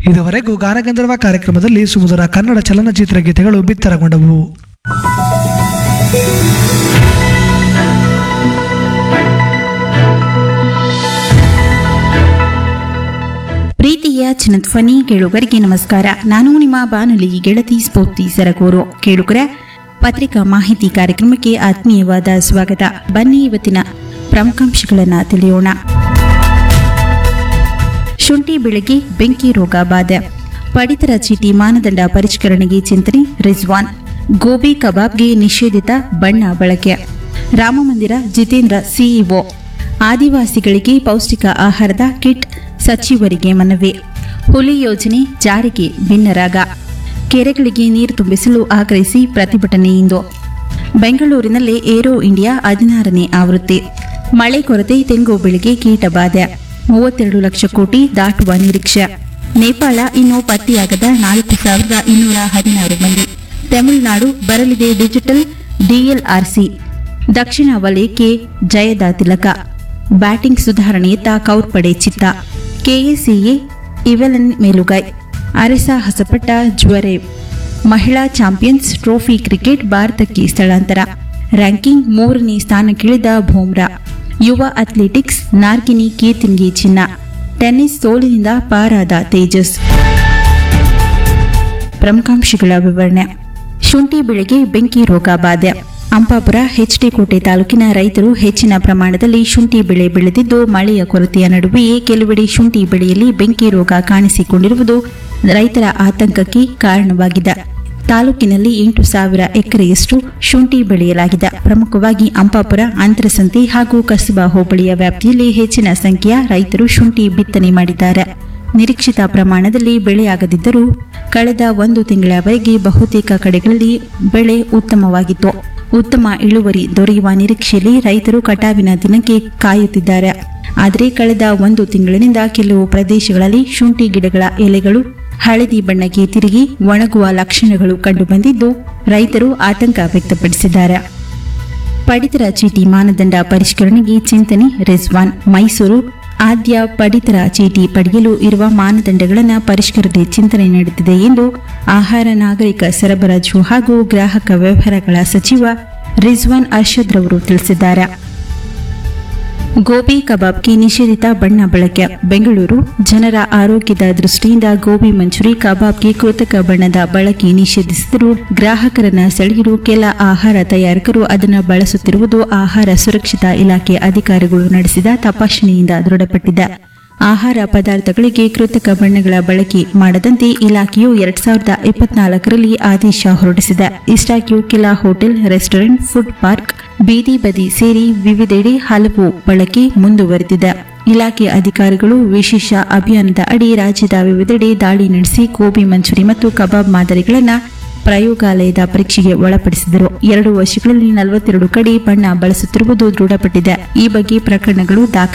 ಇದುವರೆಗೂ ಗಾನಗಂಧರ್ವ ಕಾರ್ಯಕ್ರಮದಲ್ಲಿ ಸುಮಧುರ ಕನ್ನಡ ಚಲನಚಿತ್ರ ಗೀತೆಗಳು ಬಿತ್ತರಗೊಂಡವು ಪ್ರೀತಿಯ ಚಿನ್ನಧ್ವನಿ ಕೇಳುಗರಿಗೆ ನಮಸ್ಕಾರ ನಾನು ನಿಮ್ಮ ಬಾನುಲಿ ಗೆಳತಿ ಸ್ಫೂರ್ತಿ ಸರಗೂರು ಕೇಳುಗರ ಪತ್ರಿಕಾ ಮಾಹಿತಿ ಕಾರ್ಯಕ್ರಮಕ್ಕೆ ಆತ್ಮೀಯವಾದ ಸ್ವಾಗತ ಬನ್ನಿ ಇವತ್ತಿನ ಪ್ರಮುಖಾಂಶಗಳನ್ನು ತಿಳಿಯೋಣ ಶುಂಠಿ ಬೆಳೆಗೆ ಬೆಂಕಿ ರೋಗ ಬಾಧೆ ಪಡಿತರ ಚೀಟಿ ಮಾನದಂಡ ಪರಿಷ್ಕರಣೆಗೆ ಚಿಂತನೆ ರಿಜ್ವಾನ್ ಗೋಬಿ ಕಬಾಬ್ಗೆ ನಿಷೇಧಿತ ಬಣ್ಣ ಬಳಕೆ ರಾಮಮಂದಿರ ಜಿತೇಂದ್ರ ಸಿಇಒ ಆದಿವಾಸಿಗಳಿಗೆ ಪೌಷ್ಟಿಕ ಆಹಾರದ ಕಿಟ್ ಸಚಿವರಿಗೆ ಮನವಿ ಹುಲಿ ಯೋಜನೆ ಜಾರಿಗೆ ಭಿನ್ನರಾಗ ಕೆರೆಗಳಿಗೆ ನೀರು ತುಂಬಿಸಲು ಆಗ್ರಹಿಸಿ ಪ್ರತಿಭಟನೆ ಇಂದು ಬೆಂಗಳೂರಿನಲ್ಲಿ ಏರೋ ಇಂಡಿಯಾ ಹದಿನಾರನೇ ಆವೃತ್ತಿ ಮಳೆ ಕೊರತೆ ತೆಂಗು ಬೆಳೆಗೆ ಕೀಟ ಬಾಧೆ ಮೂವತ್ತೆರಡು ಲಕ್ಷ ಕೋಟಿ ದಾಟುವ ನಿರೀಕ್ಷೆ ನೇಪಾಳ ಇನ್ನೂ ಪತ್ತೆಯಾಗದ ನಾಲ್ಕು ಸಾವಿರದ ಇನ್ನೂರ ಹದಿನಾರು ಮಂದಿ ತಮಿಳುನಾಡು ಬರಲಿದೆ ಡಿಜಿಟಲ್ ಡಿಎಲ್ಆರ್ಸಿ ದಕ್ಷಿಣ ವಲಯಕ್ಕೆ ಜಯದ ತಿಲಕ ಬ್ಯಾಟಿಂಗ್ ಸುಧಾರಣೆಯತ್ತ ಕೌರ್ ಪಡೆ ಚಿತ್ತ ಕೆಎಸಿಎ ಇವೆಲನ್ ಮೇಲುಗೈ ಅರೆಸ ಹಸಪಟ್ಟ ಜ್ವರೆ ಮಹಿಳಾ ಚಾಂಪಿಯನ್ಸ್ ಟ್ರೋಫಿ ಕ್ರಿಕೆಟ್ ಭಾರತಕ್ಕೆ ಸ್ಥಳಾಂತರ ರ್ಯಾಂಕಿಂಗ್ ಮೂರನೇ ಸ್ಥಾನಕ್ಕಿಳಿದ ಬೂಮ್ರಾ ಯುವ ಅಥ್ಲೆಟಿಕ್ಸ್ ನಾರ್ಗಿನಿ ಕೀರ್ತಿನ್ಗೆ ಚಿನ್ನ ಟೆನ್ನಿಸ್ ಸೋಲಿನಿಂದ ಪಾರಾದ ತೇಜಸ್ ಪ್ರಮುಖಾಂಶಗಳ ವಿವರಣೆ ಶುಂಠಿ ಬೆಳೆಗೆ ಬೆಂಕಿ ರೋಗ ಬಾಧೆ ಅಂಪಾಪುರ ಹೆಚ್ಡಿಕೋಟೆ ತಾಲೂಕಿನ ರೈತರು ಹೆಚ್ಚಿನ ಪ್ರಮಾಣದಲ್ಲಿ ಶುಂಠಿ ಬೆಳೆ ಬೆಳೆದಿದ್ದು ಮಳೆಯ ಕೊರತೆಯ ನಡುವೆಯೇ ಕೆಲವೆಡೆ ಶುಂಠಿ ಬೆಳೆಯಲ್ಲಿ ಬೆಂಕಿ ರೋಗ ಕಾಣಿಸಿಕೊಂಡಿರುವುದು ರೈತರ ಆತಂಕಕ್ಕೆ ಕಾರಣವಾಗಿದೆ ತಾಲೂಕಿನಲ್ಲಿ ಎಂಟು ಸಾವಿರ ಎಕರೆಯಷ್ಟು ಶುಂಠಿ ಬೆಳೆಯಲಾಗಿದೆ ಪ್ರಮುಖವಾಗಿ ಅಂಪಾಪುರ ಅಂತರಸಂತೆ ಹಾಗೂ ಕಸಬಾ ಹೋಬಳಿಯ ವ್ಯಾಪ್ತಿಯಲ್ಲಿ ಹೆಚ್ಚಿನ ಸಂಖ್ಯೆಯ ರೈತರು ಶುಂಠಿ ಬಿತ್ತನೆ ಮಾಡಿದ್ದಾರೆ ನಿರೀಕ್ಷಿತ ಪ್ರಮಾಣದಲ್ಲಿ ಬೆಳೆಯಾಗದಿದ್ದರೂ ಕಳೆದ ಒಂದು ತಿಂಗಳವರೆಗೆ ಬಹುತೇಕ ಕಡೆಗಳಲ್ಲಿ ಬೆಳೆ ಉತ್ತಮವಾಗಿತ್ತು ಉತ್ತಮ ಇಳುವರಿ ದೊರೆಯುವ ನಿರೀಕ್ಷೆಯಲ್ಲಿ ರೈತರು ಕಟಾವಿನ ದಿನಕ್ಕೆ ಕಾಯುತ್ತಿದ್ದಾರೆ ಆದರೆ ಕಳೆದ ಒಂದು ತಿಂಗಳಿನಿಂದ ಕೆಲವು ಪ್ರದೇಶಗಳಲ್ಲಿ ಶುಂಠಿ ಗಿಡಗಳ ಎಲೆಗಳು ಹಳದಿ ಬಣ್ಣಕ್ಕೆ ತಿರುಗಿ ಒಣಗುವ ಲಕ್ಷಣಗಳು ಕಂಡುಬಂದಿದ್ದು ರೈತರು ಆತಂಕ ವ್ಯಕ್ತಪಡಿಸಿದ್ದಾರೆ ಪಡಿತರ ಚೀಟಿ ಮಾನದಂಡ ಪರಿಷ್ಕರಣೆಗೆ ಚಿಂತನೆ ರಿಜ್ವಾನ್ ಮೈಸೂರು ಆದ್ಯ ಪಡಿತರ ಚೀಟಿ ಪಡೆಯಲು ಇರುವ ಮಾನದಂಡಗಳನ್ನು ಪರಿಷ್ಕರಣೆ ಚಿಂತನೆ ನಡೆದಿದೆ ಎಂದು ಆಹಾರ ನಾಗರಿಕ ಸರಬರಾಜು ಹಾಗೂ ಗ್ರಾಹಕ ವ್ಯವಹಾರಗಳ ಸಚಿವ ರಿಜ್ವಾನ್ ಅರ್ಷದ್ ರವರು ತಿಳಿಸಿದ್ದಾರೆ ಗೋಬಿ ಕಬಾಬ್ಗೆ ನಿಷೇಧಿತ ಬಣ್ಣ ಬಳಕೆ ಬೆಂಗಳೂರು ಜನರ ಆರೋಗ್ಯದ ದೃಷ್ಟಿಯಿಂದ ಗೋಬಿ ಮಂಚೂರಿ ಕಬಾಬ್ಗೆ ಕೃತಕ ಬಣ್ಣದ ಬಳಕೆ ನಿಷೇಧಿಸಿದರೂ ಗ್ರಾಹಕರನ್ನ ಸೆಳೆಯಲು ಕೆಲ ಆಹಾರ ತಯಾರಕರು ಅದನ್ನು ಬಳಸುತ್ತಿರುವುದು ಆಹಾರ ಸುರಕ್ಷತಾ ಇಲಾಖೆ ಅಧಿಕಾರಿಗಳು ನಡೆಸಿದ ತಪಾಸಣೆಯಿಂದ ದೃಢಪಟ್ಟಿದೆ ಆಹಾರ ಪದಾರ್ಥಗಳಿಗೆ ಕೃತಕ ಬಣ್ಣಗಳ ಬಳಕೆ ಮಾಡದಂತೆ ಇಲಾಖೆಯು ಎರಡ್ ಸಾವಿರದ ಇಪ್ಪತ್ನಾಲ್ಕರಲ್ಲಿ ಆದೇಶ ಹೊರಡಿಸಿದೆ ಇಷ್ಟಾಗಿಯೂ ಕೆಲ ಹೋಟೆಲ್ ರೆಸ್ಟೋರೆಂಟ್ ಫುಡ್ ಪಾರ್ಕ್ ಬೀದಿ ಬದಿ ಸೇರಿ ವಿವಿಧೆಡೆ ಹಲವು ಬಳಕೆ ಮುಂದುವರೆದಿದೆ ಇಲಾಖೆ ಅಧಿಕಾರಿಗಳು ವಿಶೇಷ ಅಭಿಯಾನದ ಅಡಿ ರಾಜ್ಯದ ವಿವಿಧೆಡೆ ದಾಳಿ ನಡೆಸಿ ಗೋಬಿ ಮಂಚೂರಿ ಮತ್ತು ಕಬಾಬ್ ಮಾದರಿಗಳನ್ನು ಪ್ರಯೋಗಾಲಯದ ಪರೀಕ್ಷೆಗೆ ಒಳಪಡಿಸಿದರು ಎರಡು ವರ್ಷಗಳಲ್ಲಿ ನಲವತ್ತೆರಡು ಕಡೆ ಬಣ್ಣ ಬಳಸುತ್ತಿರುವುದು ದೃಢಪಟ್ಟಿದೆ ಈ ಬಗ್ಗೆ ಪ್ರಕರಣಗಳು ದಾಖಲೆ